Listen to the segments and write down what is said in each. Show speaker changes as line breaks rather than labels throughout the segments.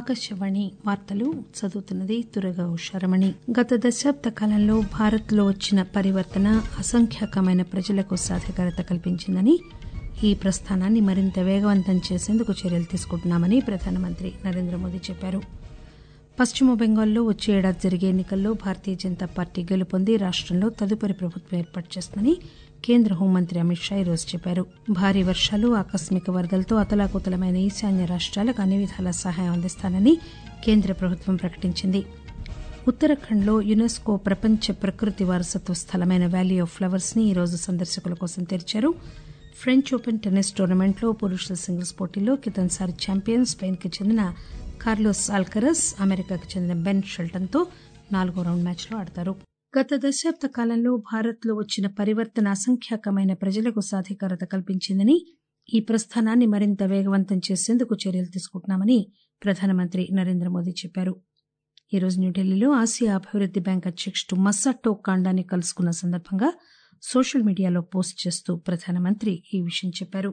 ఆకాశవాణి వార్తలు చదువుతున్నది దురగా ఉషారమణి గత దశాబ్ద కాలంలో భారత్లో వచ్చిన పరివర్తన అసంఖ్యాకమైన ప్రజలకు సాధికారత కల్పించిందని ఈ ప్రస్థానాన్ని మరింత వేగవంతం చేసేందుకు చర్యలు తీసుకుంటున్నామని ప్రధానమంత్రి నరేంద్ర మోదీ చెప్పారు పశ్చిమ బెంగాల్లో వచ్చే ఏడాది జరిగే ఎన్నికల్లో భారతీయ జనతా పార్టీ గెలుపొంది రాష్టంలో తదుపరి ప్రభుత్వం ఏర్పాటు చేస్తుందని కేంద్ర హోంమంత్రి అమిత్ షా ఈరోజు చెప్పారు భారీ వర్షాలు ఆకస్మిక వరదలతో అతలాకుతలమైన ఈశాన్య రాష్టాలకు అన్ని విధాల సహాయం అందిస్తానని కేంద్ర ప్రభుత్వం ప్రకటించింది ఉత్తరాఖండ్లో యునెస్కో ప్రపంచ ప్రకృతి వారసత్వ స్థలమైన వ్యాలీ ఆఫ్ ఫ్లవర్స్ ని ఈరోజు సందర్శకుల కోసం తెరిచారు ఫ్రెంచ్ ఓపెన్ టెన్నిస్ టోర్నమెంట్లో పురుషుల సింగిల్స్ పోటీలో కితన్సారి ఛాంపియన్ స్పెయిన్ కి చెందిన కార్లోస్ ఆల్కరస్ అమెరికాకు చెందిన బెన్ షెల్టన్తో నాలుగో రౌండ్ మ్యాచ్లో ఆడతారు గత దశాబ్ద కాలంలో భారత్లో వచ్చిన పరివర్తన అసంఖ్యాకమైన ప్రజలకు సాధికారత కల్పించిందని ఈ ప్రస్థానాన్ని మరింత వేగవంతం చేసేందుకు చర్యలు తీసుకుంటున్నామని ప్రధానమంత్రి నరేంద్ర మోదీ చెప్పారు ఈరోజు న్యూఢిల్లీలో ఆసియా అభివృద్ది బ్యాంక్ అధ్యకుడు మసాటో కాండాని కలుసుకున్న సందర్భంగా సోషల్ మీడియాలో పోస్ట్ చేస్తూ ప్రధానమంత్రి ఈ విషయం చెప్పారు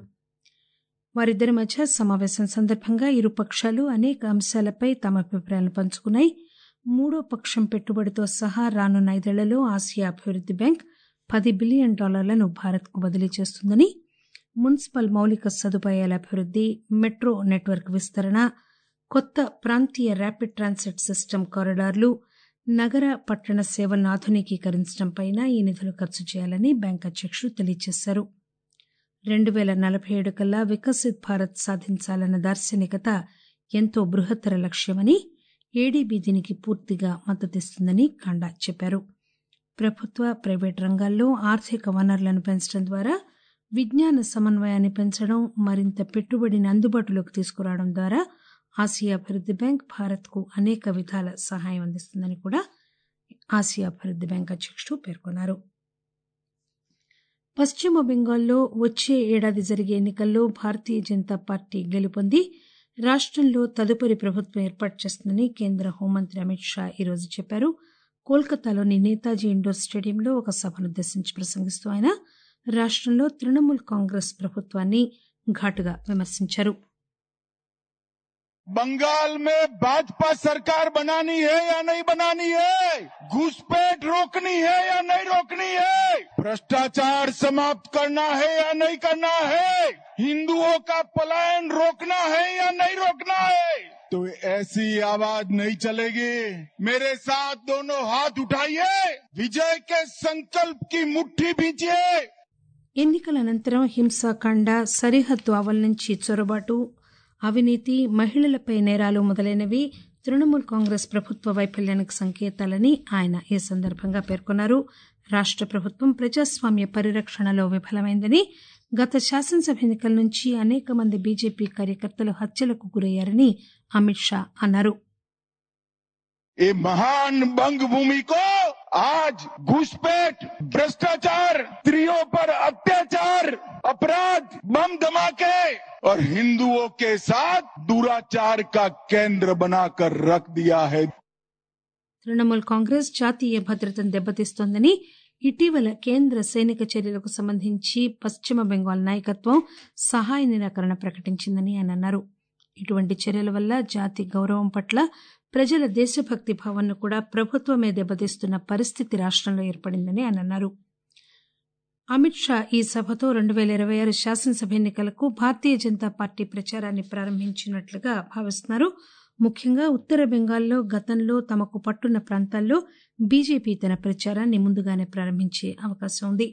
వారిద్దరి మధ్య సమావేశం సందర్భంగా ఇరు పక్షాలు అనేక అంశాలపై తమ అభిప్రాయాలను పంచుకున్నాయి మూడో పక్షం పెట్టుబడితో సహా రానున్న ఐదేళ్లలో ఆసియా అభివృద్ది బ్యాంక్ పది బిలియన్ డాలర్లను భారత్కు బదిలీ చేస్తుందని మున్సిపల్ మౌలిక సదుపాయాల అభివృద్ది మెట్రో నెట్వర్క్ విస్తరణ కొత్త ప్రాంతీయ ర్యాపిడ్ ట్రాన్సిట్ సిస్టమ్ కారిడార్లు నగర పట్టణ సేవలను ఆధునికీకరించడంపై ఈ నిధులు ఖర్చు చేయాలని బ్యాంక్ అధ్యకుడు తెలియజేశారు రెండు పేల నలభై ఏడు కల్లా వికసిత్ భారత్ సాధించాలన్న దార్శనికత ఎంతో బృహత్తర లక్ష్యమని ఏడీబీ దీనికి పూర్తిగా మద్దతిస్తుందని కాండా చెప్పారు ప్రభుత్వ ప్రైవేటు రంగాల్లో ఆర్థిక వనరులను పెంచడం ద్వారా విజ్ఞాన సమన్వయాన్ని పెంచడం మరింత పెట్టుబడిని అందుబాటులోకి తీసుకురావడం ద్వారా ఆసియా అభివృద్ది బ్యాంక్ భారత్కు అనేక విధాల సహాయం అందిస్తుందని కూడా ఆసియా అభివృద్ది బ్యాంక్ అధ్యకుడు పేర్కొన్నారు పశ్చిమ బెంగాల్లో వచ్చే ఏడాది జరిగే ఎన్నికల్లో భారతీయ జనతా పార్టీ గెలుపొంది రాష్టంలో తదుపరి ప్రభుత్వం ఏర్పాటు చేస్తుందని కేంద్ర హోంమంత్రి అమిత్ షా ఈరోజు చెప్పారు కోల్కతాలోని నేతాజీ ఇండోర్ స్టేడియంలో ఒక సభనుద్దేశించి ప్రసంగిస్తూ ఆయన రాష్టంలో తృణమూల్ కాంగ్రెస్ ప్రభుత్వాన్ని ఘాటుగా విమర్శించారు
बंगाल में भाजपा सरकार बनानी है या नहीं बनानी है घुसपैठ रोकनी है या नहीं रोकनी है भ्रष्टाचार समाप्त करना है या नहीं करना है हिंदुओं का पलायन रोकना है या नहीं रोकना है तो ऐसी आवाज नहीं चलेगी मेरे साथ दोनों हाथ उठाइए विजय के संकल्प की मुट्ठी भींचिए
ఎన్నికల అనంతరం హింసాకాండ సరిహద్దు ఆవల నుంచి చొరబాటు అవినీతి మహిళలపై నేరాలు మొదలైనవి తృణమూల్ కాంగ్రెస్ ప్రభుత్వ వైఫల్యానికి సంకేతాలని ఆయన ఈ సందర్భంగా పేర్కొన్నారు రాష్ట ప్రభుత్వం ప్రజాస్వామ్య పరిరక్షణలో విఫలమైందని గత శాసనసభ ఎన్నికల నుంచి అనేక మంది బీజేపీ కార్యకర్తలు హత్యలకు గురయ్యారని అమిత్ షా అన్నారు
ये महान बंग भूमि को आज घुसपैठ भ्रष्टाचार स्त्रियों पर अत्याचार अपराध बम धमाके और हिंदुओं के साथ दुराचार का केंद्र बनाकर रख दिया है
తృణమూల్ కాంగ్రెస్ జాతీయ భద్రతను దెబ్బతీస్తోందని ఇటీవల కేంద్ర సైనిక చర్యలకు సంబంధించి పశ్చిమ బెంగాల్ నాయకత్వం సహాయ నిరాకరణ ప్రకటించిందని ఆయన అన్నారు ఇటువంటి చర్యల వల్ల జాతి గౌరవం పట్ల ప్రజల దేశభక్తి భావనను కూడా ప్రభుత్వమే దెబ్బతీస్తున్న పరిస్థితి రాష్టంలో ఏర్పడిందని ఆయన అన్నారు అమిత్ షా ఈ సభతో రెండు పేల ఇరవై ఆరు శాసనసభ ఎన్నికలకు భారతీయ జనతా పార్టీ ప్రచారాన్ని ప్రారంభించినట్లుగా భావిస్తున్నారు ముఖ్యంగా ఉత్తర బెంగాల్లో గతంలో తమకు పట్టున్న ప్రాంతాల్లో బీజేపీ తన ప్రచారాన్ని ముందుగానే ప్రారంభించే అవకాశం ఉంది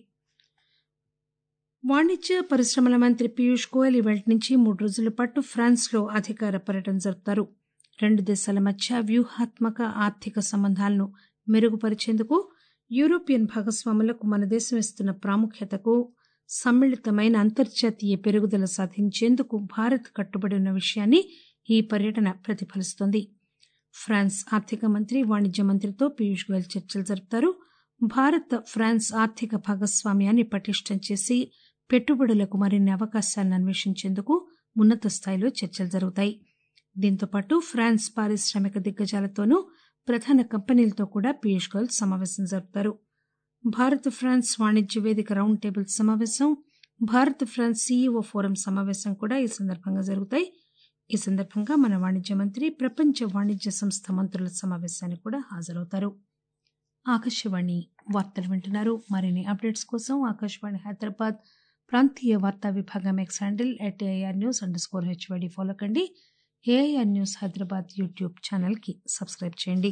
వాణిజ్య పరిశ్రమల మంత్రి పీయూష్ గోయల్ ఇవాళ నుంచి మూడు రోజుల పాటు ఫ్రాన్స్ లో అధికార పర్యటన జరుపుతారు రెండు దేశాల మధ్య వ్యూహాత్మక ఆర్థిక సంబంధాలను మెరుగుపరిచేందుకు యూరోపియన్ భాగస్వాములకు మన దేశం ఇస్తున్న ప్రాముఖ్యతకు సమ్మిళితమైన అంతర్జాతీయ పెరుగుదల సాధించేందుకు భారత్ కట్టుబడి ఉన్న విషయాన్ని ఈ పర్యటన ప్రతిఫలిస్తోంది ఫ్రాన్స్ ఆర్థిక మంత్రి వాణిజ్య మంత్రితో పీయూష్ గోయల్ చర్చలు జరుపుతారు భారత్ ఫ్రాన్స్ ఆర్థిక భాగస్వామ్యాన్ని పటిష్టం చేసి పెట్టుబడులకు మరిన్ని అవకాశాలను అన్వేషించేందుకు ఉన్నత స్థాయిలో చర్చలు జరుగుతాయి దీంతోపాటు ఫ్రాన్స్ పారిశ్రామిక దిగ్గజాలతోనూ ప్రధాన కంపెనీలతో కూడా పీయూష్ గోయల్ సమావేశం జరుపుతారు భారత్ ఫ్రాన్స్ వాణిజ్య వేదిక రౌండ్ టేబుల్ సమావేశం భారత్ ఫ్రాన్స్ సీఈఓ ఫోరం సమావేశం కూడా ఈ సందర్భంగా జరుగుతాయి ఈ సందర్భంగా మన వాణిజ్య మంత్రి ప్రపంచ వాణిజ్య సంస్థ మంత్రుల సమావేశానికి కూడా హాజరవుతారు ఆకాశవాణి వార్తలు వింటున్నారు మరిన్ని అప్డేట్స్ కోసం ఆకాశవాణి హైదరాబాద్ ప్రాంతీయ వార్తా విభాగం X handle at AIR news underscore HYD follow కండి ఏఐఆర్ న్యూస్ హైదరాబాద్ యూట్యూబ్ ఛానల్కి సబ్స్క్రైబ్ చేయండి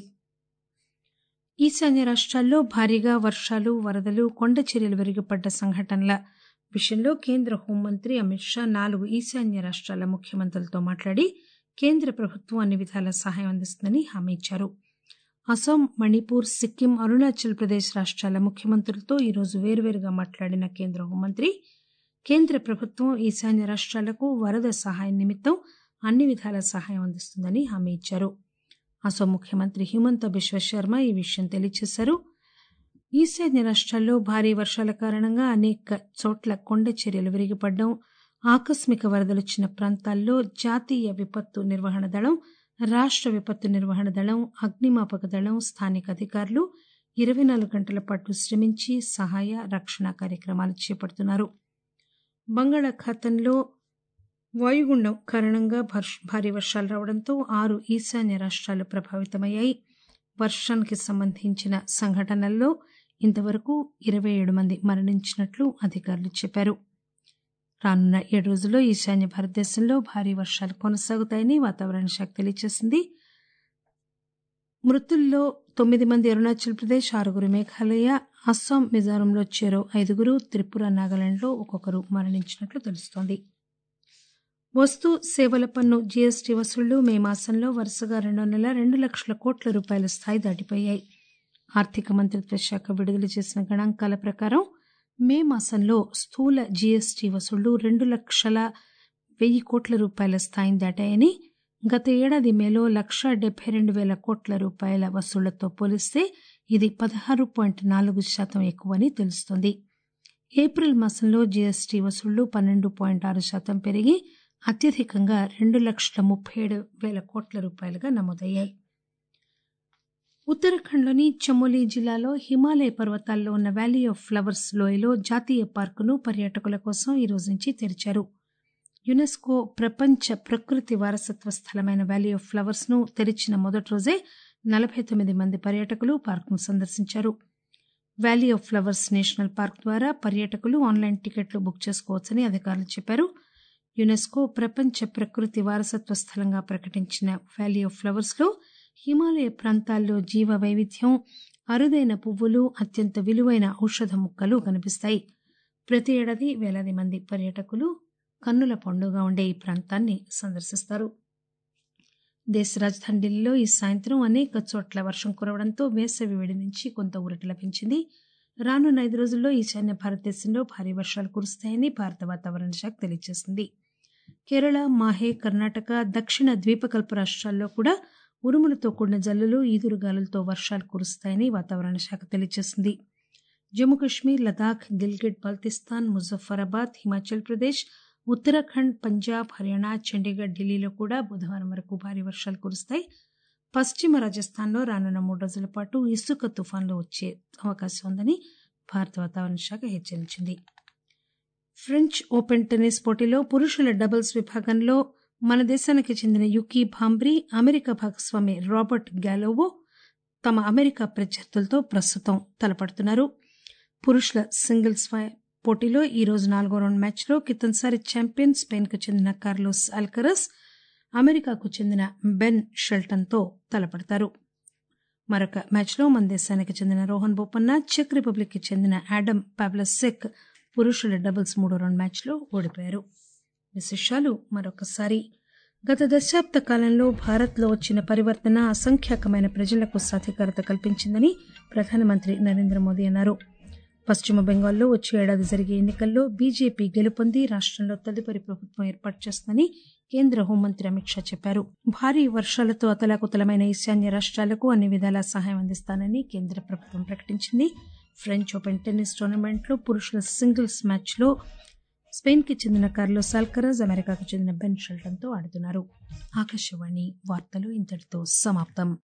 ఈశాన్య రాష్ట్రాల్లో భారీగా వర్షాలు వరదలు కొండ చర్యలు విరిగిపడ్డ సంఘటనల విషయంలో కేంద్ర హోంమంత్రి అమిత్ షా నాలుగు ఈశాన్య రాష్ట్రాల ముఖ్యమంత్రులతో మాట్లాడి కేంద్ర ప్రభుత్వం అన్ని విధాల సహాయం అందిస్తుందని హామీ ఇచ్చారు అస్సాం మణిపూర్ సిక్కిం అరుణాచల్ ప్రదేశ్ రాష్ట్రాల ముఖ్యమంత్రులతో ఈరోజు వేర్వేరుగా మాట్లాడిన కేంద్ర హోంమంత్రి కేంద్ర ప్రభుత్వం ఈశాన్య రాష్ట్రాలకు వరద సహాయం నిమిత్తం అన్ని విధాల సహాయం అందిస్తుందని హామీ ఇచ్చారు అసోం ముఖ్యమంత్రి హిమంత బిశ్వ శర్మ ఈ విషయం తెలియజేశారు ఈశాన్య రాష్ట్రాల్లో భారీ వర్షాల కారణంగా అనేక చోట్ల కొండ చర్యలు విరిగిపడడం ఆకస్మిక వరదలొచ్చిన ప్రాంతాల్లో జాతీయ విపత్తు నిర్వహణ దళం రాష్ట్ర విపత్తు నిర్వహణ దళం అగ్నిమాపక దళం స్థానిక అధికారులు ఇరవై నాలుగు గంటల పాటు శ్రమించి సహాయ రక్షణ కార్యక్రమాలు చేపడుతున్నారు బంగాళాఖాతంలో వాయుగుండం కారణంగా భారీ వర్షాలు రావడంతో ఆరు ఈశాన్య రాష్ట్రాలు ప్రభావితమయ్యాయి వర్షానికి సంబంధించిన సంఘటనల్లో ఇంతవరకు ఇరవై ఏడు మంది మరణించినట్లు అధికారులు చెప్పారు రానున్న ఏడు రోజుల్లో ఈశాన్య భారతదేశంలో భారీ వర్షాలు కొనసాగుతాయని వాతావరణ శాఖ తెలియజేసింది మృతుల్లో తొమ్మిది మంది అరుణాచల్ ప్రదేశ్ ఆరుగురు మేఘాలయ అస్సాం మిజోరంలో చెరో ఐదుగురు త్రిపుర నాగాలాండ్లో ఒక్కొక్కరు మరణించినట్లు తెలుస్తోంది వస్తు సేవల పన్ను జీఎస్టీ వసూళ్లు మే మాసంలో వరుసగా రెండో నెల రెండు లక్షల కోట్ల రూపాయల స్థాయి దాటిపోయాయి ఆర్థిక మంత్రిత్వ శాఖ విడుదల చేసిన గణాంకాల ప్రకారం మే మాసంలో స్థూల జీఎస్టీ వసూళ్లు రెండు లక్షల వెయ్యి కోట్ల రూపాయల స్థాయిని దాటాయని గత ఏడాది మేలో లక్ష డెబ్బై రెండు వేల కోట్ల రూపాయల వసూళ్లతో పోలిస్తే ఇది పదహారు పాయింట్ నాలుగు శాతం ఎక్కువని తెలుస్తోంది ఏప్రిల్ మాసంలో జీఎస్టీ వసూళ్లు పన్నెండు పాయింట్ ఆరు శాతం పెరిగి అత్యధికంగా రెండు లక్షల ముప్పై ఏడు వేల కోట్ల రూపాయలుగా నమోదయ్యాయి ఉత్తరాఖండ్లోని చమోలీ జిల్లాలో హిమాలయ పర్వతాల్లో ఉన్న వ్యాలీ ఆఫ్ ఫ్లవర్స్ లోయలో జాతీయ పార్కును పర్యాటకుల కోసం ఈ రోజు నుంచి తెరిచారు యునెస్కో ప్రపంచ ప్రకృతి వారసత్వ స్థలమైన వ్యాలీ ఆఫ్ ఫ్లవర్స్ ను తెరిచిన మొదటి రోజే నలభై తొమ్మిది మంది పర్యాటకులు పార్కును సందర్శించారు valley of flowers national park ద్వారా పర్యాటకులు ఆన్లైన్ టికెట్లు బుక్ చేసుకోవచ్చని అధికారులు చెప్పారు యునెస్కో ప్రపంచ ప్రకృతి వారసత్వ స్థలంగా ప్రకటించిన వ్యాలీ ఆఫ్ ఫ్లవర్స్ లో హిమాలయ ప్రాంతాల్లో జీవ వైవిధ్యం అరుదైన పువ్వులు అత్యంత విలువైన ఔషధ ముక్కలు కనిపిస్తాయి ప్రతి ఏడాది వేలాది మంది పర్యాటకులు కన్నుల పండుగ ఉండే ఈ ప్రాంతాన్ని సందర్శిస్తారు దేశ రాజధాని ఢిల్లీలో ఈ సాయంత్రం అనేక చోట్ల వర్షం కురవడంతో వేసవి వేడి నుంచి కొంత ఊరట లభించింది రానున్న ఐదు రోజుల్లో ఈశాన్య భారతదేశంలో భారీ వర్షాలు కురుస్తాయని భారత వాతావరణ శాఖ తెలియజేసింది కేరళ మాహే కర్ణాటక దక్షిణ ద్వీపకల్ప రాష్ట్రాల్లో కూడా ఉరుములతో కూడిన జల్లులు ఈదురుగాలులతో వర్షాలు కురుస్తాయని వాతావరణ శాఖ తెలియజేసింది జమ్మూ కశ్మీర్ లదాఖ్ గిల్గిట్ బాల్తిస్తాన్ ముజఫరాబాద్ హిమాచల్ ప్రదేశ్ ఉత్తరాఖండ్ పంజాబ్ హర్యానా చండీగఢ్ ఢిల్లీలో కూడా బుధవారం వరకు భారీ వర్షాలు కురుస్తాయి పశ్చిమ రాజస్థాన్లో రానున్న మూడు రోజుల పాటు ఇసుక తుఫాన్లు వచ్చే అవకాశం ఉందని భారత వాతావరణ శాఖ హెచ్చరించింది ఫ్రెంచ్ ఓపెన్ టెన్నిస్ పోటీలో పురుషుల డబుల్స్ విభాగంలో మన దేశానికి చెందిన యుకీ భాంబ్రీ అమెరికా భాగస్వామి రాబర్ట్ గ్యాలోవో తమ అమెరికా ప్రత్యర్థులతో ప్రస్తుతం తలపడుతున్నారు పురుషుల సింగిల్స్ పోటీలో ఈ రోజు నాలుగో రౌండ్ మ్యాచ్లో కితన్సారి ఛాంపియన్ స్పెయిన్కు చెందిన కార్లోస్ అల్కరస్ అమెరికాకు చెందిన బెన్ షెల్టన్తో తలపడతారు మరొక మ్యాచ్లో మన దేశానికి చెందిన రోహన్ బోపన్న చెక్ రిపబ్లిక్కి చెందిన యాడమ్ పాబ్లసెక్ పురుషుల డబుల్స్ మూడో రౌండ్ మ్యాచ్లో ఓడిపోయారు విశేషాలు మరొకసారి గత దశాబ్ద కాలంలో భారత్లో వచ్చిన పరివర్తన అసంఖ్యాకమైన ప్రజలకు సాధికారత కల్పించిందని ప్రధానమంత్రి నరేంద్ర మోదీ అన్నారు పశ్చిమ బెంగాల్లో వచ్చే ఏడాది జరిగే ఎన్నికల్లో బీజేపీ గెలుపొంది రాష్టంలో తదుపరి ప్రభుత్వం ఏర్పాటు చేస్తుందని కేంద్ర హోంమంత్రి అమిత్ షా చెప్పారు భారీ వర్షాలతో అతలాకుతలమైన ఈశాన్య రాష్ట్రాలకు అన్ని విధాలా సహాయం అందిస్తానని కేంద్ర ప్రభుత్వం ప్రకటించింది ఫ్రెంచ్ ఓపెన్ టెన్నిస్ టోర్నమెంట్లో పురుషుల సింగిల్స్ మ్యాచ్లో స్పెయిన్కి చెందిన కార్లోస్ అల్కరాజ్ అమెరికాకు చెందిన బెన్ షెల్టన్తో ఆడుతున్నారు ఆకాశవాణి వార్తలు ఇంతటితో సమాప్తం